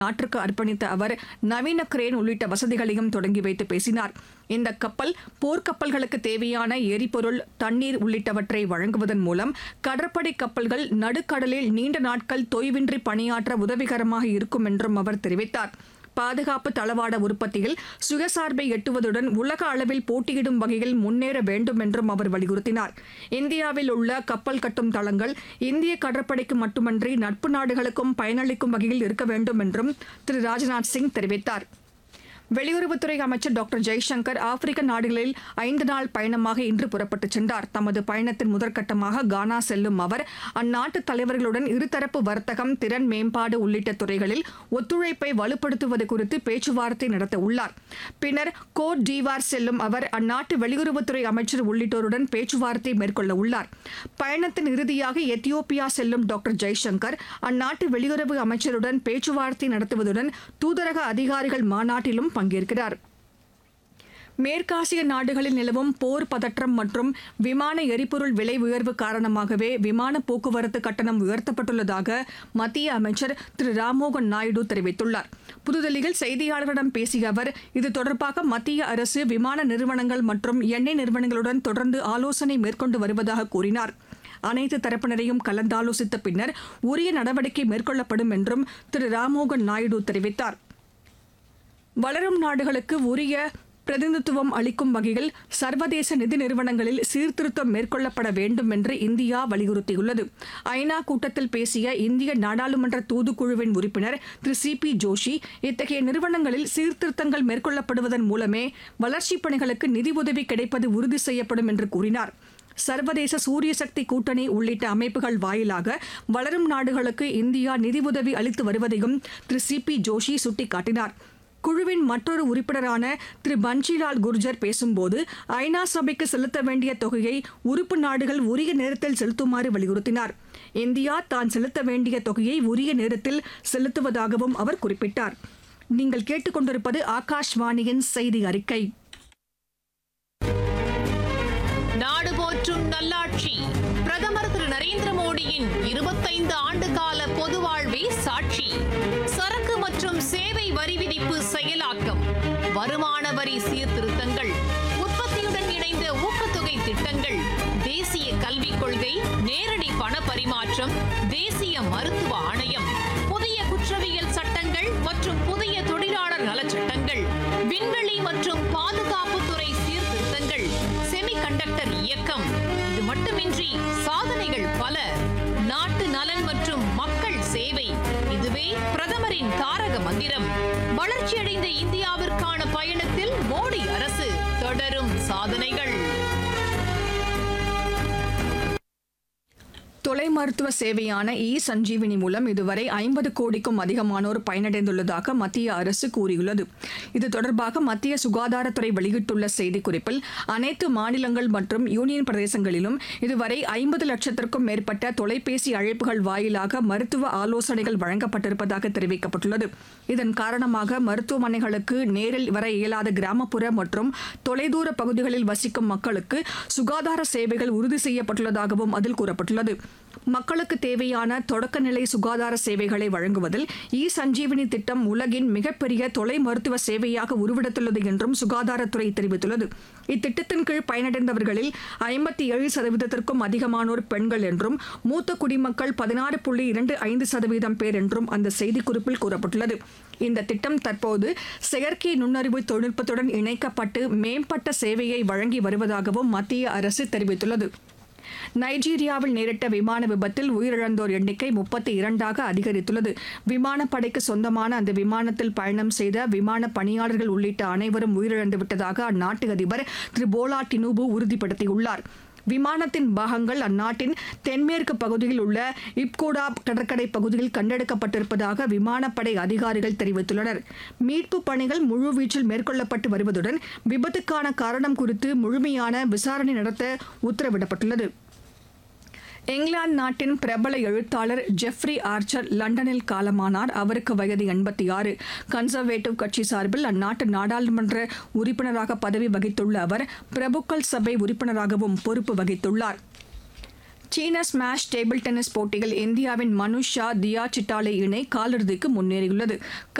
நாட்டிற்கு அர்ப்பணித்த அவர் நவீன கிரேன் உள்ளிட்ட வசதிகளையும் தொடங்கி வைத்து பேசினார் இந்த கப்பல் போர்க்கப்பல்களுக்கு தேவையான எரிபொருள் தண்ணீர் உள்ளிட்டவற்றை வழங்குவதன் மூலம் கடற்படை கப்பல்கள் நடுக்கடலில் நீண்ட நாட்கள் தொய்வின்றி பணியாற்ற உதவிகரமாக இருக்கும் என்றும் அவர் தெரிவித்தார் பாதுகாப்பு தளவாட உற்பத்தியில் சுயசார்பை எட்டுவதுடன் உலக அளவில் போட்டியிடும் வகையில் முன்னேற வேண்டும் என்றும் அவர் வலியுறுத்தினார் இந்தியாவில் உள்ள கப்பல் கட்டும் தளங்கள் இந்திய கடற்படைக்கு மட்டுமன்றி நட்பு நாடுகளுக்கும் பயனளிக்கும் வகையில் இருக்க வேண்டும் என்றும் திரு ராஜ்நாத் சிங் தெரிவித்தார் வெளியுறவுத்துறை அமைச்சர் டாக்டர் ஜெய்சங்கர் ஆப்பிரிக்க நாடுகளில் ஐந்து நாள் பயணமாக இன்று புறப்பட்டுச் சென்றார் தமது பயணத்தின் முதற்கட்டமாக கானா செல்லும் அவர் அந்நாட்டு தலைவர்களுடன் இருதரப்பு வர்த்தகம் திறன் மேம்பாடு உள்ளிட்ட துறைகளில் ஒத்துழைப்பை வலுப்படுத்துவது குறித்து பேச்சுவார்த்தை நடத்த உள்ளார் பின்னர் கோட் டீவார் செல்லும் அவர் அந்நாட்டு வெளியுறவுத்துறை அமைச்சர் உள்ளிட்டோருடன் பேச்சுவார்த்தை மேற்கொள்ள உள்ளார் பயணத்தின் இறுதியாக எத்தியோப்பியா செல்லும் டாக்டர் ஜெய்சங்கர் அந்நாட்டு வெளியுறவு அமைச்சருடன் பேச்சுவார்த்தை நடத்துவதுடன் தூதரக அதிகாரிகள் மாநாட்டிலும் பங்கேற்கிறார் மேற்காசிய நாடுகளில் நிலவும் போர் பதற்றம் மற்றும் விமான எரிபொருள் விலை உயர்வு காரணமாகவே விமான போக்குவரத்து கட்டணம் உயர்த்தப்பட்டுள்ளதாக மத்திய அமைச்சர் திரு ராம்மோகன் நாயுடு தெரிவித்துள்ளார் புதுதில்லியில் செய்தியாளர்களிடம் பேசிய அவர் இது தொடர்பாக மத்திய அரசு விமான நிறுவனங்கள் மற்றும் எண்ணெய் நிறுவனங்களுடன் தொடர்ந்து ஆலோசனை மேற்கொண்டு வருவதாக கூறினார் அனைத்து தரப்பினரையும் கலந்தாலோசித்த பின்னர் உரிய நடவடிக்கை மேற்கொள்ளப்படும் என்றும் திரு ராம்மோகன் நாயுடு தெரிவித்தார் வளரும் நாடுகளுக்கு உரிய பிரதிநிதித்துவம் அளிக்கும் வகையில் சர்வதேச நிதி நிறுவனங்களில் சீர்திருத்தம் மேற்கொள்ளப்பட வேண்டும் என்று இந்தியா வலியுறுத்தியுள்ளது ஐநா கூட்டத்தில் பேசிய இந்திய நாடாளுமன்ற தூதுக்குழுவின் உறுப்பினர் திரு சி பி ஜோஷி இத்தகைய நிறுவனங்களில் சீர்திருத்தங்கள் மேற்கொள்ளப்படுவதன் மூலமே வளர்ச்சிப் பணிகளுக்கு நிதி உதவி கிடைப்பது உறுதி செய்யப்படும் என்று கூறினார் சர்வதேச சூரிய சக்தி கூட்டணி உள்ளிட்ட அமைப்புகள் வாயிலாக வளரும் நாடுகளுக்கு இந்தியா நிதியுதவி அளித்து வருவதையும் திரு சி பி ஜோஷி சுட்டிக்காட்டினார் குழுவின் மற்றொரு உறுப்பினரான திரு பன்ஷிலால் குர்ஜர் பேசும்போது ஐநா சபைக்கு செலுத்த வேண்டிய தொகையை உறுப்பு நாடுகள் உரிய நேரத்தில் செலுத்துமாறு வலியுறுத்தினார் இந்தியா தான் செலுத்த வேண்டிய தொகையை உரிய நேரத்தில் செலுத்துவதாகவும் அவர் குறிப்பிட்டார் நீங்கள் கேட்டுக்கொண்டிருப்பது ஆகாஷ்வாணியின் செய்தி அறிக்கை நாடு போற்றும் நல்லாட்சி பிரதமர் திரு நரேந்திர மோடியின் இருபத்தைந்து ஆண்டு கால பொது வாழ்வே சாட்சி சரக்கு மற்றும் சேவை வரி விதிப்பு செயலாக்கம் வருமான வரி சீர்திருத்தங்கள் உற்பத்தியுடன் இணைந்த ஊக்கத்தொகை திட்டங்கள் தேசிய கல்விக் கொள்கை நேரடி பண பரிமாற்றம் தேசிய மருத்துவ ஆணையம் புதிய குற்றவியல் சட்டங்கள் மற்றும் புதிய தொழிலாளர் நலச்சட்டங்கள் விண்வெளி மற்றும் பாதுகாப்புத்துறை சீர்திருத்தங்கள் செமிகண்டக்டர் இயக்கம் இது மட்டுமின்றி சாதனைகள் பல நாட்டு நலன் மற்றும் மக்கள் சேவை இதுவே பிரதமரின் தாரக மந்திரம் வளர்ச்சியடைந்த இந்தியாவிற்கான பயணத்தில் மோடி அரசு தொடரும் சாதனைகள் தொலை மருத்துவ சேவையான இ சஞ்சீவினி மூலம் இதுவரை ஐம்பது கோடிக்கும் அதிகமானோர் பயனடைந்துள்ளதாக மத்திய அரசு கூறியுள்ளது இது தொடர்பாக மத்திய சுகாதாரத்துறை வெளியிட்டுள்ள செய்திக்குறிப்பில் அனைத்து மாநிலங்கள் மற்றும் யூனியன் பிரதேசங்களிலும் இதுவரை ஐம்பது லட்சத்திற்கும் மேற்பட்ட தொலைபேசி அழைப்புகள் வாயிலாக மருத்துவ ஆலோசனைகள் வழங்கப்பட்டிருப்பதாக தெரிவிக்கப்பட்டுள்ளது இதன் காரணமாக மருத்துவமனைகளுக்கு நேரில் வர இயலாத கிராமப்புற மற்றும் தொலைதூர பகுதிகளில் வசிக்கும் மக்களுக்கு சுகாதார சேவைகள் உறுதி செய்யப்பட்டுள்ளதாகவும் அதில் கூறப்பட்டுள்ளது மக்களுக்கு தேவையான தொடக்கநிலை சுகாதார சேவைகளை வழங்குவதில் இ சஞ்சீவினி திட்டம் உலகின் மிகப்பெரிய தொலை மருத்துவ சேவையாக உருவெடுத்துள்ளது என்றும் சுகாதாரத்துறை தெரிவித்துள்ளது இத்திட்டத்தின் கீழ் பயனடைந்தவர்களில் ஐம்பத்தி ஏழு சதவீதத்திற்கும் அதிகமானோர் பெண்கள் என்றும் மூத்த குடிமக்கள் பதினாறு புள்ளி இரண்டு ஐந்து சதவீதம் பேர் என்றும் அந்த செய்திக்குறிப்பில் கூறப்பட்டுள்ளது இந்த திட்டம் தற்போது செயற்கை நுண்ணறிவு தொழில்நுட்பத்துடன் இணைக்கப்பட்டு மேம்பட்ட சேவையை வழங்கி வருவதாகவும் மத்திய அரசு தெரிவித்துள்ளது நைஜீரியாவில் நேரிட்ட விமான விபத்தில் உயிரிழந்தோர் எண்ணிக்கை முப்பத்தி இரண்டாக அதிகரித்துள்ளது விமானப்படைக்கு சொந்தமான அந்த விமானத்தில் பயணம் செய்த விமான பணியாளர்கள் உள்ளிட்ட அனைவரும் உயிரிழந்து விட்டதாக அந்நாட்டு அதிபர் திரு போலா டினுபு உறுதிப்படுத்தியுள்ளார் விமானத்தின் பாகங்கள் அந்நாட்டின் தென்மேற்கு பகுதியில் உள்ள இப்கோடா கடற்கரை பகுதியில் கண்டெடுக்கப்பட்டிருப்பதாக விமானப்படை அதிகாரிகள் தெரிவித்துள்ளனர் மீட்பு பணிகள் முழுவீச்சில் மேற்கொள்ளப்பட்டு வருவதுடன் விபத்துக்கான காரணம் குறித்து முழுமையான விசாரணை நடத்த உத்தரவிடப்பட்டுள்ளது இங்கிலாந்து நாட்டின் பிரபல எழுத்தாளர் ஜெஃப்ரி ஆர்ச்சர் லண்டனில் காலமானார் அவருக்கு வயது எண்பத்தி ஆறு கன்சர்வேட்டிவ் கட்சி சார்பில் அந்நாட்டு நாடாளுமன்ற உறுப்பினராக பதவி வகித்துள்ள அவர் பிரபுக்கள் சபை உறுப்பினராகவும் பொறுப்பு வகித்துள்ளார் சீன ஸ்மாஷ் டேபிள் டென்னிஸ் போட்டியில் இந்தியாவின் மனுஷ் ஷா தியா சிட்டாலே இணை காலிறுதிக்கு முன்னேறியுள்ளது